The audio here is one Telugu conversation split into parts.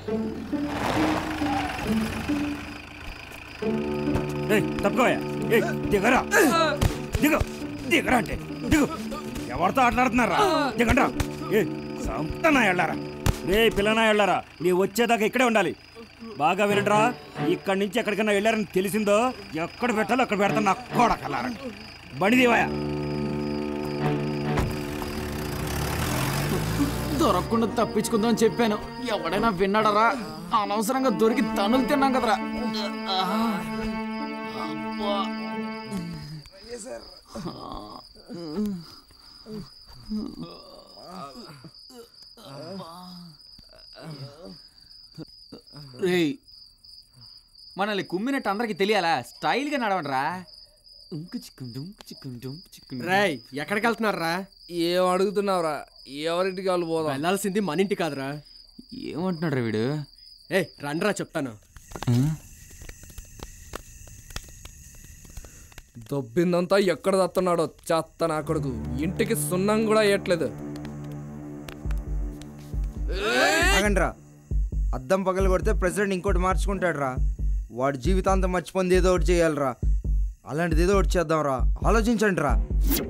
ఏయ్ తప్పుకోయా ఏయ్ దిగరా దిగు దిగరా అంటే దిగు ఎవరితో ఆటలాడుతున్నారా దిగండ్రా ఏ సంతనా వెళ్ళారా రే పిల్లనా వెళ్ళారా నీ వచ్చేదాకా ఇక్కడే ఉండాలి బాగా వినట్రా ఇక్కడి నుంచి ఎక్కడికైనా వెళ్ళారని తెలిసిందో ఎక్కడ పెట్టాలో అక్కడ పెడతా నా కొడకలారా బండి దివాయా దొరకకుండా తప్పించుకుందాం అని చెప్పాను ఎవడైనా విన్నాడరా అనవసరంగా దొరికి తనులు తిన్నాం కదరా అబ్బా. రేయ్ మనల్ని కుమ్మినట్టు అందరికి తెలియాలా స్టైల్గా నడవండిరా ఉంకు చిక్కుం డుంకు చిక్కుం డుంకు చిక్కుం రాయ్ ఎక్కడికి వెళ్తున్నారా ఏం అడుగుతున్నావురా ఎవరింటికి వాళ్ళు పోదాం వెళ్ళాల్సింది మన ఇంటి కాదురా ఏమంటున్నాడు రా వీడు ఏ రండ్రా చెప్తాను దొబ్బిందంతా ఎక్కడ దత్తన్నాడో చెత్త నా కొడుకు ఇంటికి సున్నం కూడా వేయట్లేదు ఆగండ్రా అద్దం పగలు కొడితే ప్రెసిడెంట్ ఇంకోటి మార్చుకుంటాడు రా వాడు జీవితాంతం మర్చిపోయింది ఏదో ఒకటి చేయాలిరా అలాంటిది ఏదో ఒకటి చేద్దాం రా ఆలోచించండి రా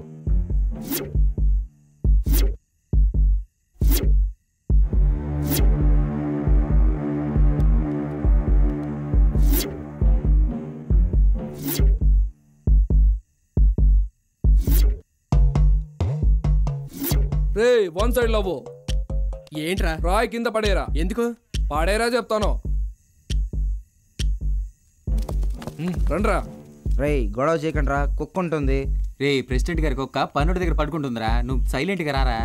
రే వన్ సైడ్ లవ్వు ఏంట్రా రాయ్ కింద పడేరా ఎందుకు పడేరా చెప్తాను ఉమ్, రండ్రా రేయ్ గొడవ చేయకండి రా కుక్క ఉంటుంది రే ప్రెసిడెంట్ గారికి ఒక్క పన్నుడి దగ్గర పడుకుంటుందిరా నువ్వు సైలెంట్గా రారా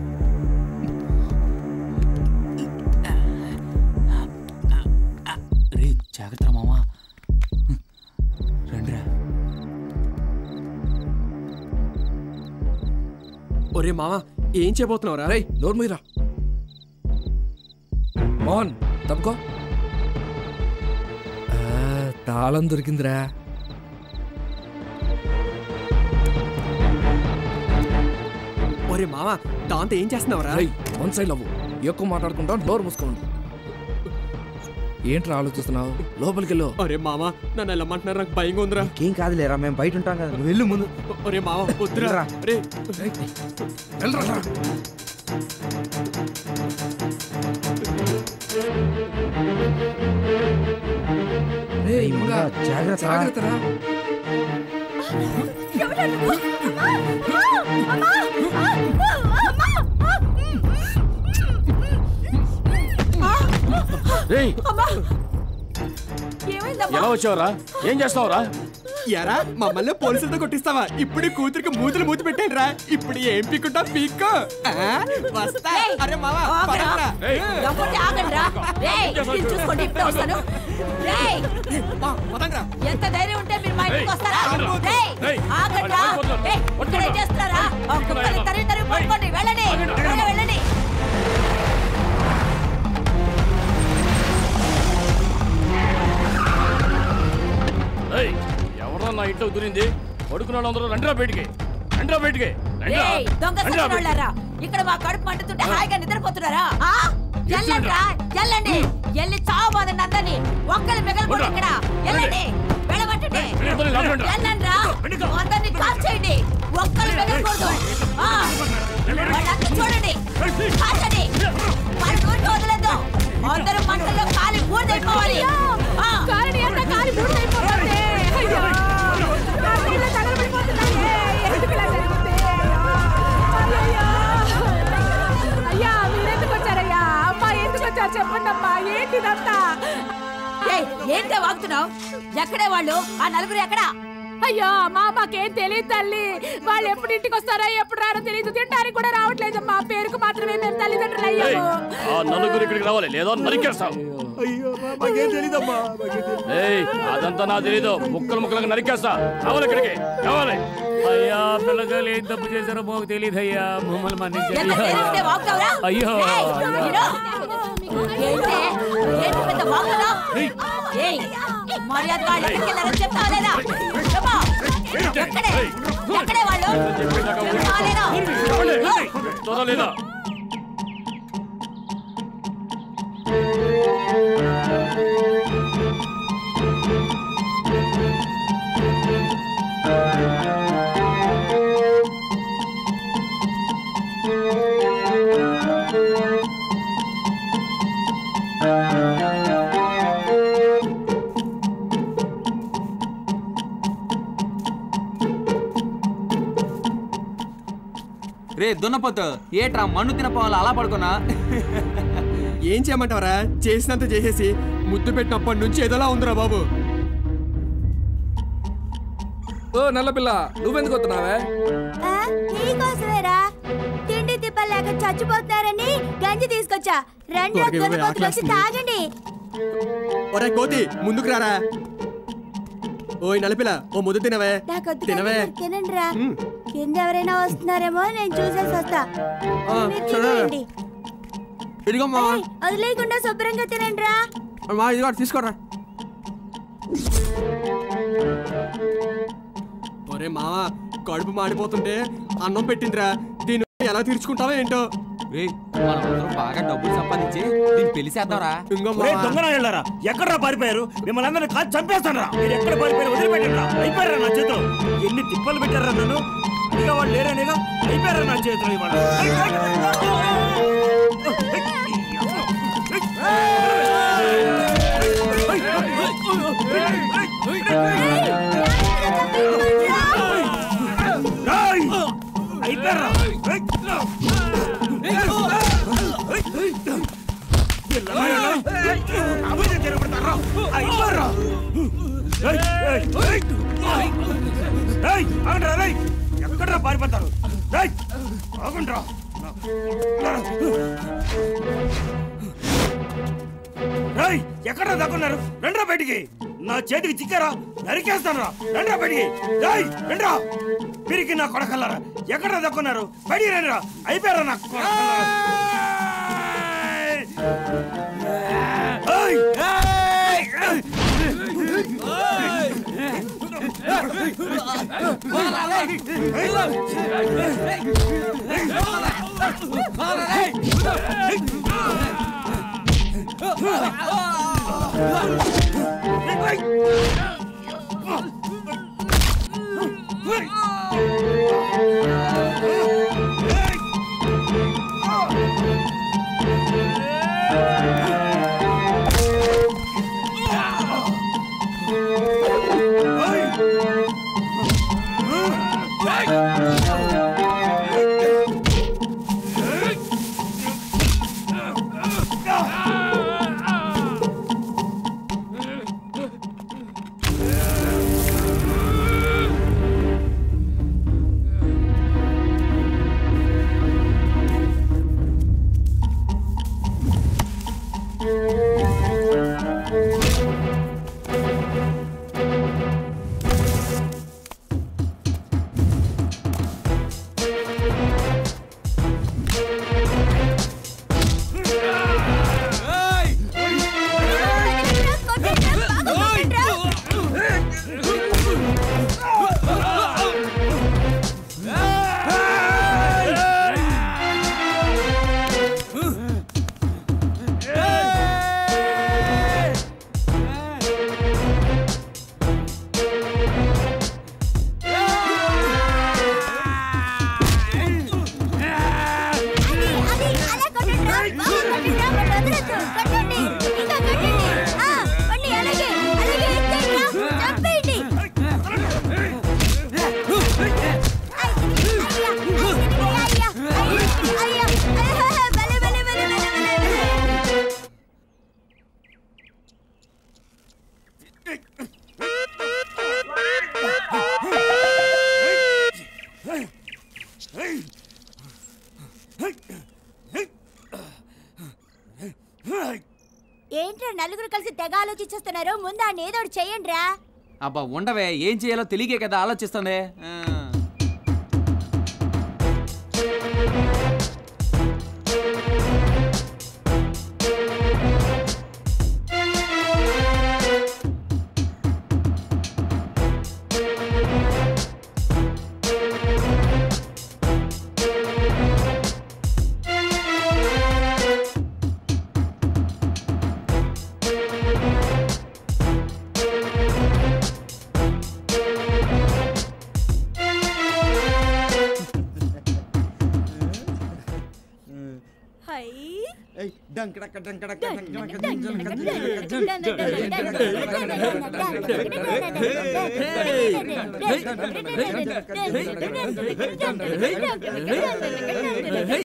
రే జాగ్రత్త మామా రండిరా ఒరే మావా ఏం చేయబోతున్నావురా రేయ్ నోరు మీరా మోహన్ తప్పుకో ఆ, తాళం దొరికిందిరా ఒరే మావా దాంతో ఏం చేస్తున్నావురా రేయ్ వన్ సైడ్ లవ్వు ఎక్కువ మాట్లాడుకుంటా డోర్ మూసుకోండి ఏంట్రా ఆలోచిస్తున్నావు లోపలికి వెళ్ళు ఒరే మావా నన్ను వెళ్ళమంటున్నారు నాకు భయంగా ఉందిరా ఏం కాదులేరా మేము బయట ఉంటాం కదా నువ్వు వెళ్ళు ముందు ఒరే మావా వద్దురా వెళ్ళరా. రే వెళ్ళరా రా. రేయ్, మగ, జాగ్రత్త. జాగ్రత్తరా రేయ్ ఏమైందమ్మా ఎలా వచ్చావురా ఏం చేస్తావురా ఎరా మమ్మల్ని పోలీసులతో కొట్టిస్తావా ఇప్పుడు ఈ కూతురికి మూతులు మూతి పెట్టాను రా ఇప్పుడు ఏం పీక్కుంటా పీక్కో ఆ, వస్తా ఏయ్, అరే మావా ఆగరా. పడరా. దమ్ముంటే ఆగండ్రా. రేయ్, ఇది చూసుకోండి ఇప్పుడే వస్తాను రేయ్, మా, పదండ్రా. ఎంత ధైర్యం ఉంటే మీరు మా ఇంటికి ఏయ్, వస్తారా ఆగండి. రేయ్, ఏయ్, ఆగండ్రా. వాళ్ళు పడిపోతున్నారు. ఏయ్, ఇక్కడ ఏం చేస్తున్నారా ఆ కుక్కని తరిగి తరిగి పట్టుకోండి వెళ్ళండి త్వరగా వెళ్ళండి ఏయ్ ఎవరన్నా నా ఇంట్లో దూరింది పడుకున్న వాళ్ళందరూ రండిరా బయటికి రండిరా బయటికి రండిరా. రేయ్, దొంగ రండిరా బయటికి. సచ్చినోళ్ళారా ఇక్కడ మా కడుపు మండుతుంటే హాయిగా నిద్రపోతున్నారా ఆ? వెళ్ళండ్రా వెళ్ళండి వెళ్ళి చావబోదండి అందరినీ ఒక్కరి మిగలకూడదు ఇక్కడ వెళ్ళండి వెళ్ళబట్టండి వెళ్ళిపోయి లాగండి. వెళ్ళండ్రా అందరినీ కాల్ చేయండి ఒక్కరు మిగలకూడదు ఆ, వాళ్ళంతా చూడండి కాల్చండి వాళ్ళ ఊరికి వదలద్దు అందరూ మంటల్లో కాలి బూడిదైపోవాలి ఆ. కారణి అంతా కాలి బూడిదైపోతుంది అయ్యో నా పిల్ల తగలబడిపోతున్నాయే ఎందుకు ఇలా జరిగింది అయ్యయ్యో. అయ్యా మీరెందుకు వచ్చారయ్యా అమ్మా ఎందుకు వచ్చారు చెప్పండి అమ్మా ఏంటిదంతా ఏయ్, ఏంటే వాగుతున్నావు ఎక్కడే వాళ్ళు ఆ నలుగురు ఎక్కడా అయ్యో అమ్మా మాకేం తెలియదు తల్లి వాళ్ళు ఎప్పుడు ఇంటికి వస్తారో ఎప్పుడు రారో తెలియదు తినడానికి కూడా రావట్లేదమ్మా పేరుకు మాత్రమే మేము తల్లిదండ్రులు ఏయ్, అయ్యాము ఆ నలుగురు ఇక్కడికి రావాలి లేదా నరికేస్తాం ఏయ్ అదంతా నాకు తెలీదు ముక్కలు ముక్కలుగా నరికేస్తా రావాలి ఇక్కడికి రావాలి అయ్యా పిల్లగాలు ఏం తప్పు చేశారో మాకు తెలియదయ్యా మమ్మల్ని ఎంత మన్నించండి ధైర్యం ఉంటే వాగుతావురా? అయ్యో. ఏయ్, విను. ఏంటే? ఏంటి పెద్ద వాగుతున్నావ్? ఏయ్, మర్యాదగా వాళ్ళ ఇంటికి వెళ్ళారని చెప్తావా లేదా? చెప్పు. ఎక్కడే? ఎక్కడే వాళ్ళు? చెప్తావా లేదా? చూడలేదా దున్నపోతు ఏట్రా మన్ను తినపోవాలి అలా పడుకున్నా ఏం చేయమంటావరా చేసినంత చేసేసి ముద్దు పెట్టినప్పటి నుంచి ఏదోలా ఉందిరా బాబు ఓ నల్లపిల్ల నువ్వెందుకు వస్తున్నావే ఆ, నీకోసమేరా తిండి తిప్పలేక చచ్చిపోతున్నారని గంజి తీసుకొచ్చా రెండు త్వరగా ఇవ్వవే, గొర్రెపోతులు వచ్చి ఆకలేస్తుంది. తాగండి ఒరే కోతి ముందుకు రారా ఓయ్ నలిపిల ఓ ముద్దు తినవే నాకొద్దు తినవే తినండి రా మ్. కింద ఎవరైనా వస్తున్నారేమో నేను చూసేసి వస్తా ఆ, మీరు సరే. తినేయండి. ఇదిగోమ్మా ఏయ్, వదిలేయకుండా శుభ్రంగా తినండి రా మా ఇదిగో తీసుకోరా ఒరే మామ కడుపు మాడిపోతుంటే అన్నం పెట్టిందిరా దీన్ని ఎలా తీర్చుకుంటావో ఏంటో రేయ్ మనమందరం బాగా డబ్బులు సంపాదించి దీన్ని పెళ్లి చేద్దాంరా ఇంకో ఒరే మామ. దొంగనా వెళ్ళారా ఎక్కడ్రా పారిపోయారు మిమ్మల్ని అందరినీ కాదు చంపేస్తానరా మీరు ఎక్కడ పారిపోయారు వదిలిపెట్టండి అయిపోయారా నా చేతిలో ఎన్ని తిప్పలు పెట్టారా నన్ను ఇక వాళ్ళు లేరనేగా అయిపోయారా నా చేతిలో ఇవాళ ఐ, ఐ, ఏయ్! అయిపోయారా ఏయ్! ఎక్కడ్రా పారిపోతారు ఏయ్! ఆగండ్రా ఏయ్! ఎక్కడ్రా దక్కున్నారు రండ్రా బయటికి నా చేతికి చిక్కారా నరికేస్తానరా రండ్రా బయటికి ఏయ్! రండ్రా పిరికి నా కొడకల్లారా ఎక్కడ్రా దక్కున్నారు బయటికి రండిరా అయిపోయారా నా కొడకల్లారా ఏయ్! ఏంట్రా నలుగురు కలిసి తెగ ఆలోచించేస్తున్నారు ముందు ఆయన ఏదో ఒకటి చెయ్యండి రా అబ్బా ఉండవే ఏం చేయాలో తెలియకే కదా ఆలోచిస్తుంది ఆ. ఆ ఏయ్, డంకడక్క డంకడక్క డంకడక్క డంకడక్క డంకడక్క Hey!